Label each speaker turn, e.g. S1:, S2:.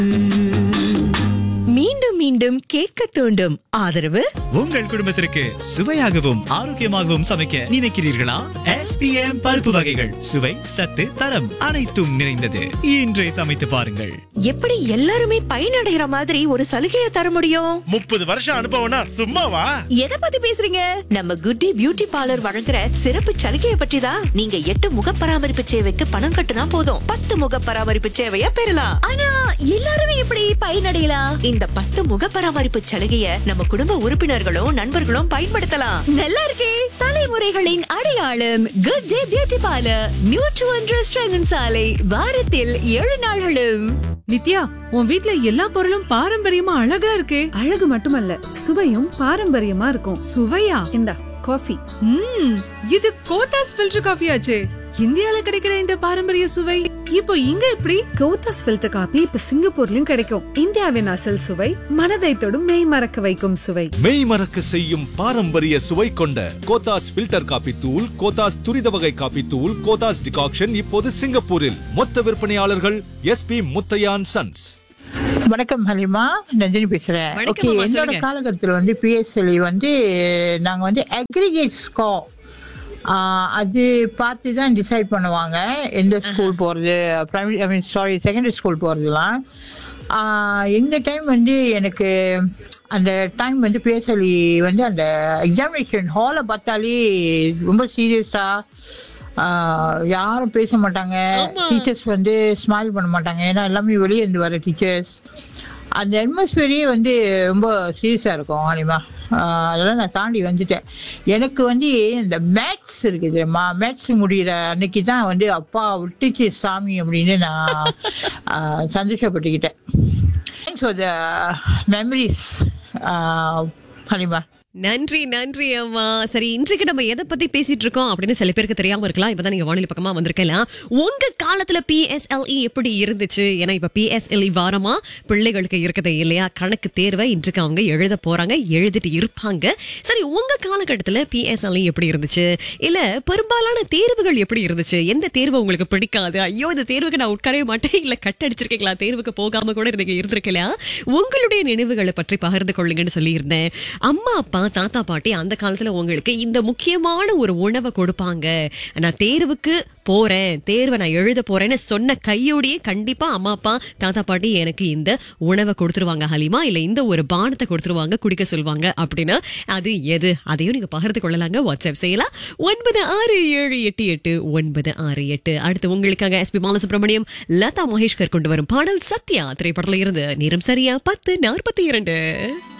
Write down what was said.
S1: மீண்டும் மீண்டும் கேட்க தூண்டும் ஆதரவு
S2: உங்கள் குடும்பத்திற்கு சுவையாகவும் ஆரோக்கியமாகவும் சமைக்க நினைக்கிறீர்களா எஸ்பிஎம் பருப்பு வகைகள் சுவை சத்து தரம் அனைத்தும் நிறைந்தது இன்றே சமைத்து பாருங்கள்
S1: எப்படி எல்லாருமே பயனடைகிற மாதிரி ஒரு சலுகையை தர முடியும்
S3: முப்பது வருஷம் அனுபவம்னா சும்மாவா
S1: எதை பத்தி பேசுறீங்க நம்ம குட்டி பியூட்டி பார்லர் வழங்குற சிறப்பு சலுகையை பற்றி தான் நீங்க எட்டு முக பராமரிப்பு சேவைக்கு பணம் கட்டுனா போதும் பத்து முக பராமரிப்பு சேவையை பெறலாம் ஆனா எல்லாருமே எப்படி பயனடையலாம் இந்த பத்து முக பராமரிப்பு சலுகையை நம்ம குடும்ப உறுப்பினர்களும் நண்பர்களும் பயன்படுத்தலாம் நல்லா இருக்கே தலைமுறைகளின் அடையாளம் good day beauty parlour new டு சாலை வாரத்தில் ஏழு நாள்களும்
S4: நித்யா உன் வீட்ல எல்லா பொருளும் பாரம்பரியமா அழகா இருக்கே
S5: அழகு மட்டுமல்ல சுவையும் பாரம்பரியமா இருக்கும்
S4: சுவையா
S5: இந்தா காஃபி
S4: ம் இது கோத்தாஸ் ஃபில்டர் காஃபி ஆச்சே இந்தியால கிடைக்கிற இந்த பாரம்பரிய சுவை இப்போ இங்க எப்படி
S5: கோத்தாஸ் ஃபில்டர் காபி இப்ப சிங்கப்பூர்லயும் கிடைக்கும் இந்தியாவின் அசல் சுவை மனதை தொடும் மெய் மறக்க வைக்கும் சுவை
S6: மெய் மறக்க செய்யும் பாரம்பரிய சுவை கொண்ட கோத்தாஸ் ஃபில்டர் காபி தூள் கோத்தாஸ் துரித வகை காபி தூள் கோத்தாஸ் டிகாக்ஷன் இப்போது சிங்கப்பூரில் மொத்த விற்பனையாளர்கள் எஸ்பி முத்தையான் சன்ஸ்
S7: வணக்கம் ஹலிமா நந்தினி பேசுறேன்
S4: வணக்கம்
S7: ஓகே
S4: அம்மா,
S7: என்னோட
S4: சொல்லுங்க.
S7: காலகட்டத்தில் வந்து பிஎஸ்எல்இ வந்து நாங்கள் வந்து அக்ரிகேட் ஸ்கோர் அது பார்த்து தான் டிசைட் பண்ணுவாங்க எந்த ஸ்கூல் போகிறது primary I mean sorry secondary school போகிறதுலாம் எங்கள் டைம் வந்து எனக்கு அந்த டைம் வந்து பிஎஸ்எல்இ வந்து அந்த எக்ஸாமினேஷன் ஹாலை பார்த்தாலே ரொம்ப சீரியஸாக யாரும் பேச மாட்டாங்க டீச்சர்ஸ் வந்து ஸ்மைல் பண்ண மாட்டாங்க ஏன்னா எல்லாமே வெளியே இருந்து வர டீச்சர்ஸ் அந்த அட்மாஸ்பியரே வந்து ரொம்ப சீரியஸாக இருக்கும் அனிமா அதெல்லாம் நான் தாண்டி வந்துட்டேன் எனக்கு வந்து இந்த மேத்ஸ் இருக்குது தெரியுமா மேத்ஸ் முடிகிற அன்னைக்கு தான் வந்து அப்பா விட்டுச்சு சாமி அப்படின்னு நான் ஆஹ், சந்தோஷப்பட்டுக்கிட்டேன் தேங்க்ஸ் ஃபார் த மெமரிஸ் ஹனிமா
S8: நன்றி நன்றி அம்மா சரி இன்றைக்கு நம்ம எதை பத்தி பேசிட்டு இருக்கோம் அப்படின்னு சில பேருக்கு தெரியாம இருக்கலாம் இப்பதான் நீங்க வானிலை பக்கமா வந்திருக்கலாம் உங்க காலத்துல பிஎஸ்எல்இ எப்படி இருந்துச்சு ஏன்னா இப்ப பிஎஸ்எல்இ வாரமா பிள்ளைகளுக்கு இருக்குது இல்லையா கணக்கு தேர்வை இன்றைக்கு அவங்க எழுத போறாங்க எழுதிட்டு இருப்பாங்க சரி உங்க காலகட்டத்துல பிஎஸ்எல்இ எப்படி இருந்துச்சு இல்ல பெரும்பாலான தேர்வுகள் எப்படி இருந்துச்சு எந்த தேர்வு உங்களுக்கு பிடிக்காது ஐயோ இந்த தேர்வுக்கு நான் உட்காரவே மாட்டேன் இல்ல கட் அடிச்சிருக்கீங்களா தேர்வுக்கு போகாம கூட நீங்க இருந்திருக்கலாம் உங்களுடைய நினைவுகளை பற்றி பகிர்ந்து கொள்ளுங்கன்னு சொல்லியிருந்தேன் அம்மா அப்பா தாத்தா பாட்டி அந்த காலத்துல உங்களுக்கு இந்த முக்கியமான ஒரு உணவை கொடுப்பாங்க நான் தேர்வுக்கு போறேன் தேர்வை நான் எழுத போறேன்னு சொன்ன கையோடையே கண்டிப்பா அம்மா அப்பா தாத்தா பாட்டி எனக்கு இந்த உணவை கொடுத்துருவாங்க ஹலிமா இல்ல இந்த ஒரு பானத்தை கொடுத்துருவாங்க குடிக்க சொல்லுவாங்க அப்படின்னா அது எது அதையும் நீங்க பகிர்ந்து கொள்ளலாங்க வாட்ஸ்அப் செய்யலாம் ஒன்பது ஆறு ஏழு எட்டு எட்டு ஒன்பது ஆறு எட்டு அடுத்து உங்களுக்காக எஸ்பி பாலசுப்ரமணியம் லதா மகேஷ்கர் கொண்டு வரும் பாடல் சத்யா திரைப்படத்துல இருந்து நேரம் சரியா பத்து நாற்பத்தி இரண்டு